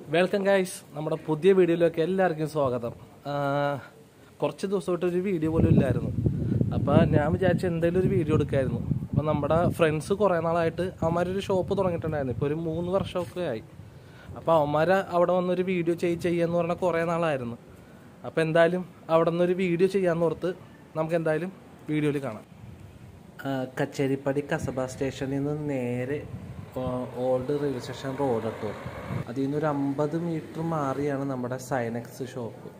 welcome guys നമ്മുടെ പുതിയ വീഡിയോയിലേക്ക് എല്ലാവർക്കും സ്വാഗതം ആ, കുറച്ച് ദിവസമായിട്ട് ഒരു വീഡിയോ പോലും ഇല്ലായിരുന്നു അപ്പോൾ ഞാൻ വിചാരിച്ച എന്തെങ്കിലും ഒരു വീഡിയോ എടുക്കായിരുന്നു അപ്പോൾ നമ്മുടെ ഫ്രണ്ട്സ് കുറേ നാളായിട്ട് അവന്മാരൊരു ഷോപ്പ് തുടങ്ങിയിട്ടുണ്ടായിരുന്നു ഇപ്പോൾ ഒരു മൂന്ന് വർഷമൊക്കെ ആയി അപ്പോൾ അവന്മാർ അവിടെ വന്നൊരു വീഡിയോ ചെയ് ചെയ്യാന്ന് പറഞ്ഞാൽ കുറേ നാളായിരുന്നു അപ്പോൾ എന്തായാലും അവിടെ നിന്നൊരു വീഡിയോ ചെയ്യാമെന്ന് ഓർത്ത് നമുക്ക് എന്തായാലും വീഡിയോയിൽ കാണാം ആ, കച്ചേരിപ്പടി കസബ സ്റ്റേഷനിൽ നിന്ന് നേരെ ആ, ഓൾഡ് റെയിൽവേ സ്റ്റേഷൻ റോഡ് കേട്ടോ അതിൽ നിന്ന് ഒരു അമ്പത് മീറ്റർ മാറിയാണ് നമ്മുടെ സൈനക്സ് ഷോപ്പ്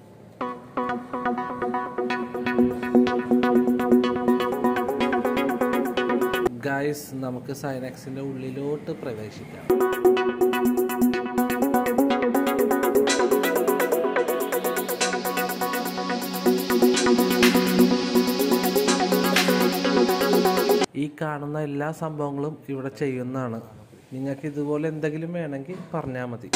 ഗായ്സ് നമുക്ക് സൈനക്സിന്റെ ഉള്ളിലോട്ട് പ്രവേശിക്കാം ഈ കാണുന്ന എല്ലാ സംഭവങ്ങളും ഇവിടെ ചെയ്യുന്നതാണ് നിങ്ങൾക്ക് ഇതുപോലെ എന്തെങ്കിലും വേണമെങ്കിൽ പറഞ്ഞാൽ മതി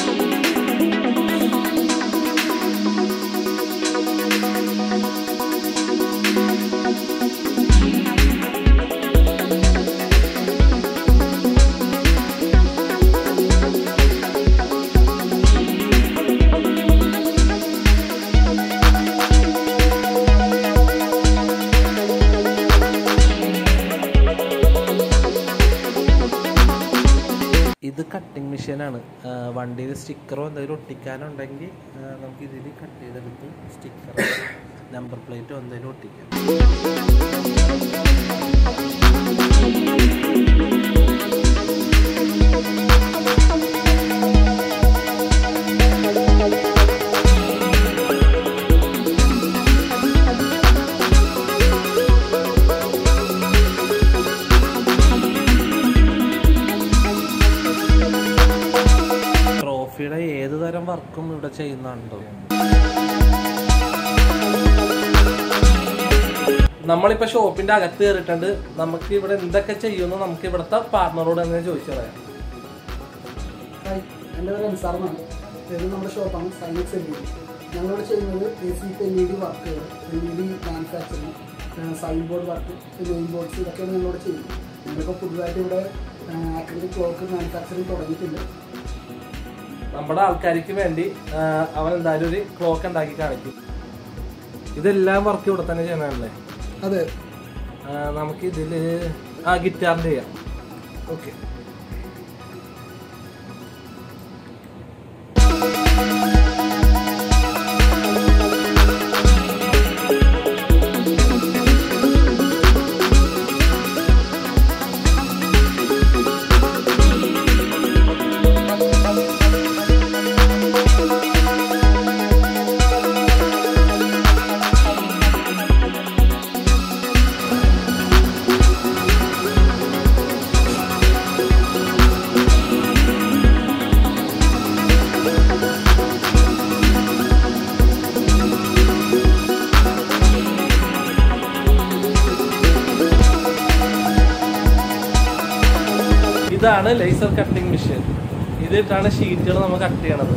ഇത് കട്ടിങ് മെഷീനാണ് വണ്ടിയിൽ സ്റ്റിക്കറോ എന്തെങ്കിലും ഒട്ടിക്കാനുണ്ടെങ്കിൽ ആ, നമുക്ക് ഇതിൽ കട്ട് ചെയ്തെടുത്ത് സ്റ്റിക്കർ നമ്പർ പ്ലേറ്റോ എന്തെങ്കിലും ഒട്ടിക്കാം ട്രോഫിയുടെ ഏത് തരം വർക്കും ഇവിടെ ചെയ്യുന്നുണ്ടോ നമ്മളിപ്പോ ഷോപ്പിന്റെ അകത്ത് കയറിയിട്ടുണ്ട് നമുക്ക് ഇവിടെ എന്തൊക്കെ ചെയ്യുമെന്ന് നമുക്ക് ഇവിടുത്തെ പാർട്ണറോട് തന്നെ ചോദിച്ചു പറയാം ഹായ് എൻ്റെ പേര് അൻസാർ എന്നാണ് ഇത് നമ്മുടെ ഷോപ്പാണ് സൈനക്സ് എൽ ഇ ഡി ഞങ്ങളിവിടെ ചെയ്യുന്നത് A C L E D വർക്കുകൾ L E D manufacturing sign board work main boards ഇതൊക്കെയാണ് ഞങ്ങളിവിടെ ചെയ്യുന്നത് ഞങ്ങളിപ്പോൾ പുതുതായിട്ട് ഇവിടെ അക്രിലിക് ക്ലോക്ക് മാനുഫാക്ചറിങ് തുടങ്ങിയിട്ടുണ്ട് നമ്മുടെ ആൾക്കാർക്ക് വേണ്ടി ആ, അവൻ എന്തായാലും ഒരു ക്ലോക്ക് ഉണ്ടാക്കി കാണിക്കും ഇതെല്ലാം വർക്ക് ഇവിടെ തന്നെ ചെയ്യണല്ലേ അതെ ആ, നമുക്ക് ഇതില് ആ ഗിറ്റാറിന്റെ ചെയ്യാം ഓക്കെ ഇതാണ് ലേസർ കട്ടിംഗ് മെഷീൻ ഇതിട്ടാണ് ഷീറ്റുകൾ നമ്മൾ കട്ട് ചെയ്യണത്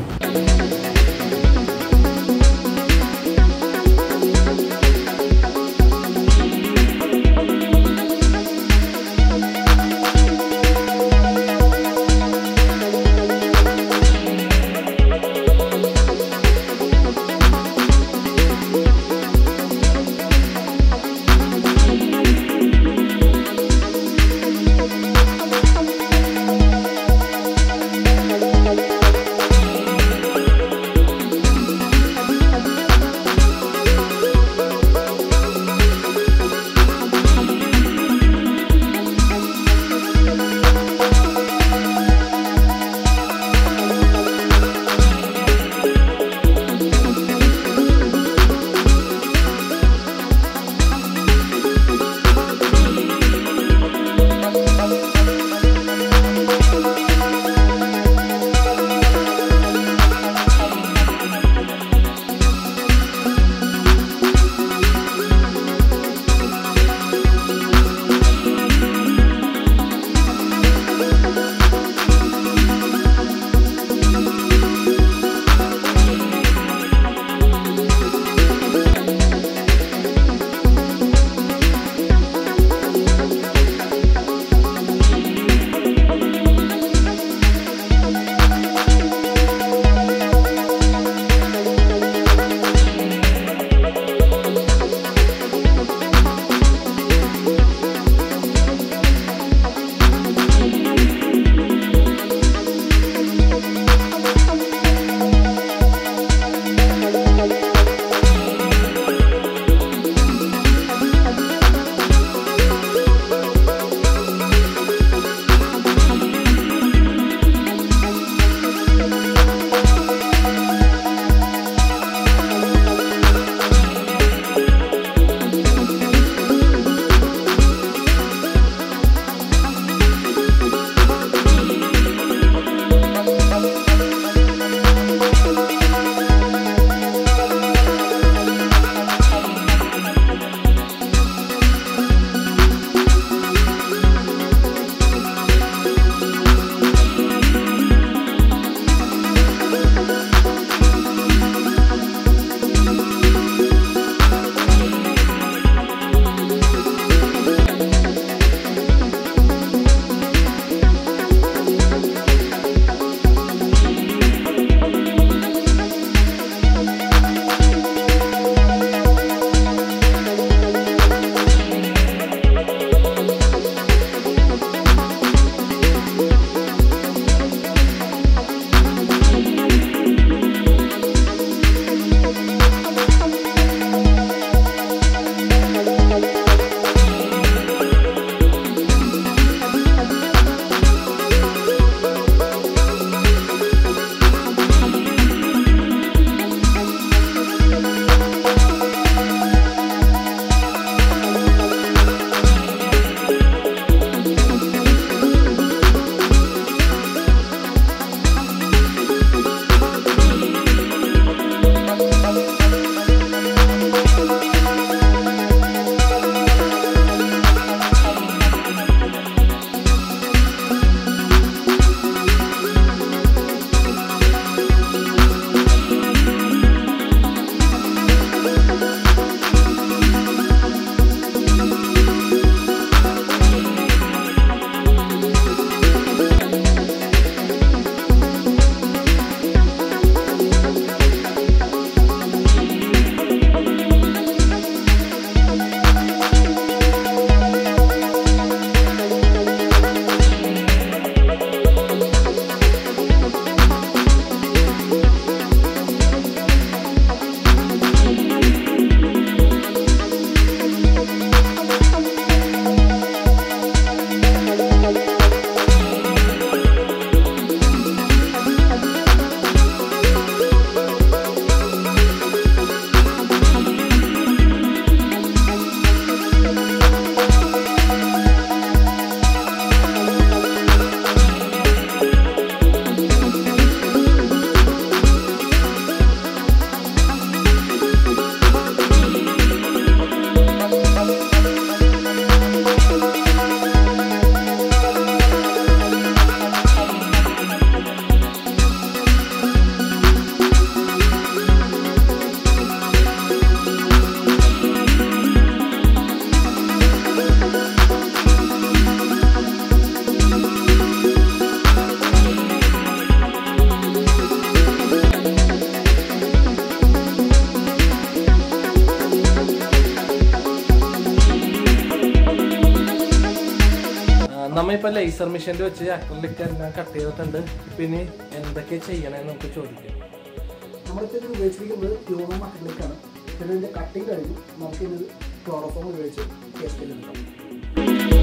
നമ്മ ഇപ്പൊ ലേസർ മെഷീനിൽ വെച്ച് അക്രലിക് എല്ലാം കട്ട് ചെയ്തിട്ടുണ്ട് പിന്നെ എന്തൊക്കെ ചെയ്യണമെന്ന് നമുക്ക് ചോദിക്കാം നമ്മളിപ്പോൾ ഇത് ഉപയോഗിച്ചിരിക്കുന്നത് ട്യൂണോ മക്കളിലേക്കാണ് പിന്നെ ഇതിൻ്റെ കട്ടിങ് കഴിഞ്ഞു നമുക്ക് ഇത് ക്ലോറോഫോം ഉപയോഗിച്ച് ടേസ്റ്റ് ചെയ്തെടുക്കാം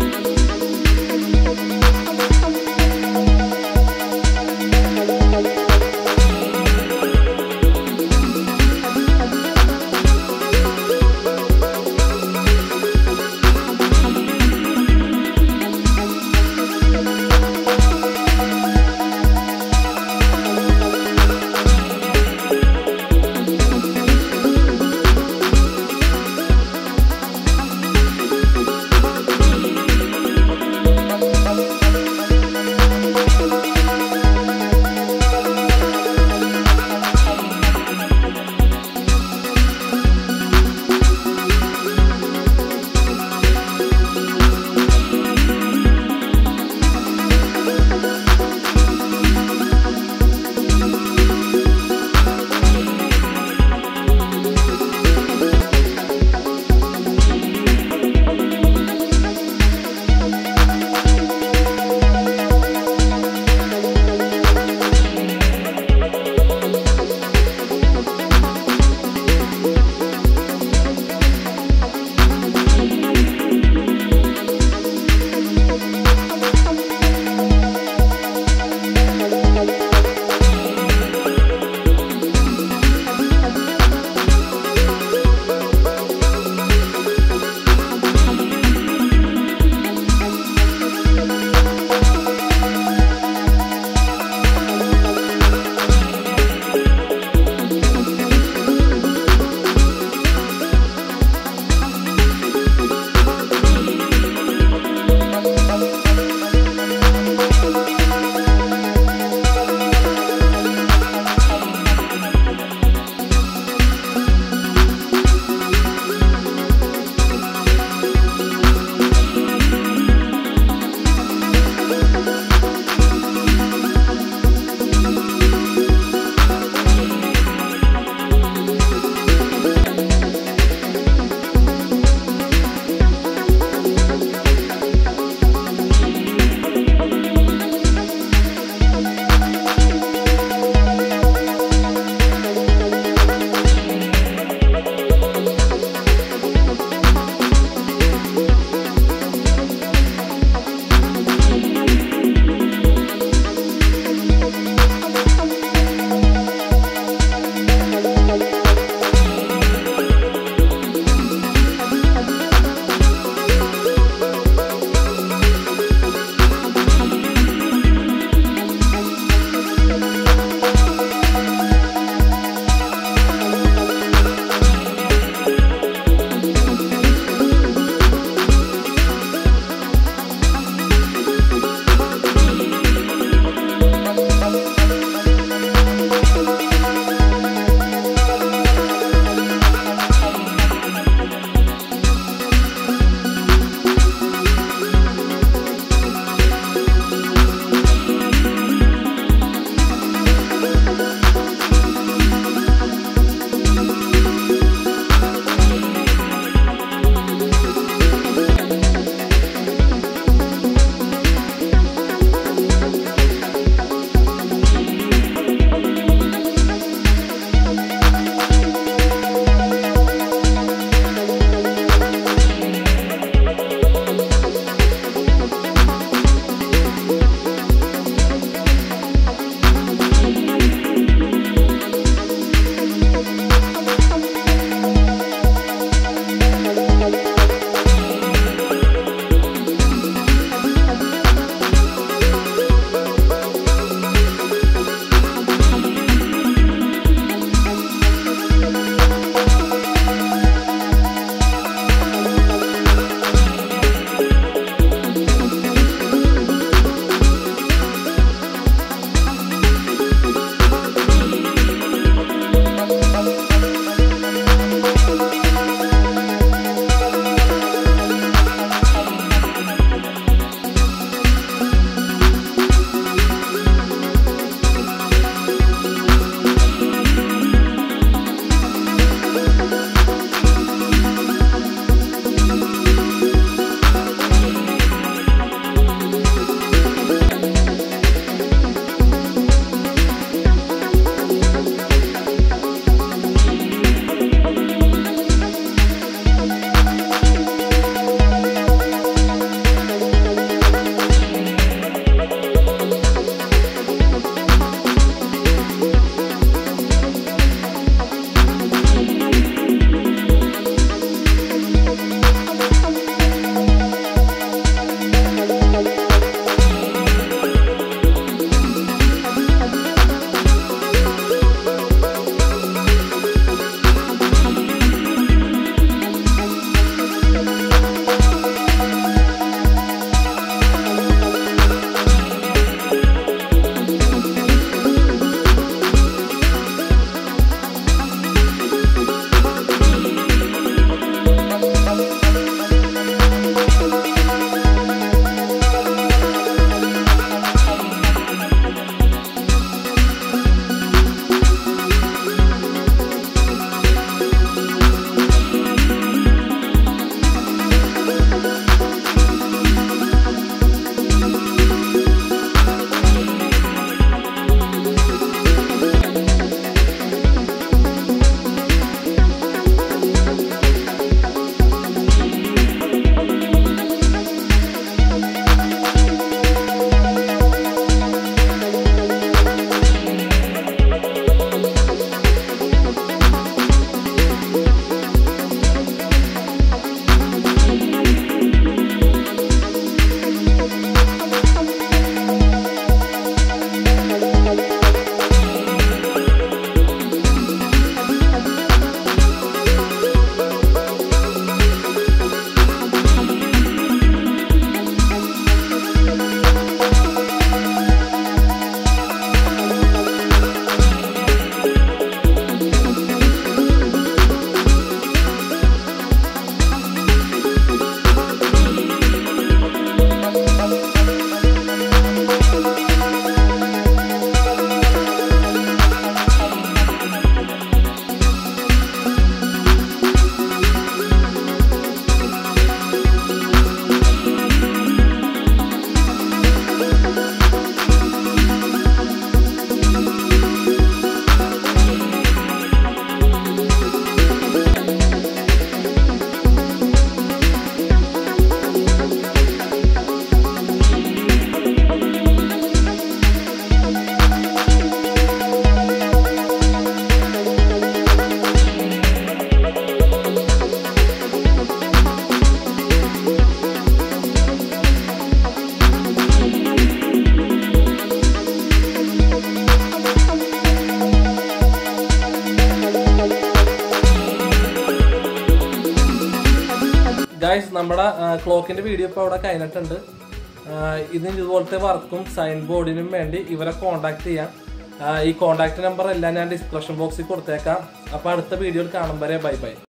ഗായ്സ് നമ്മുടെ ക്ലോക്കിന്റെ വീഡിയോ ഇപ്പോൾ അവിടെ കഴിഞ്ഞിട്ടുണ്ട് ആ, ഇതിന് ഇതുപോലത്തെ വർക്കും സൈൻ ബോർഡിനും വേണ്ടി ഇവരെ കോൺടാക്ട് ചെയ്യാം ആ, ഈ കോൺടാക്ട് നമ്പർ എല്ലാം ഞാൻ ഡിസ്ക്രിപ്ഷൻ ബോക്സിൽ കൊടുത്തേക്കാം അപ്പോൾ അടുത്ത വീഡിയോയിൽ കാണും വരെ ബൈ ബൈ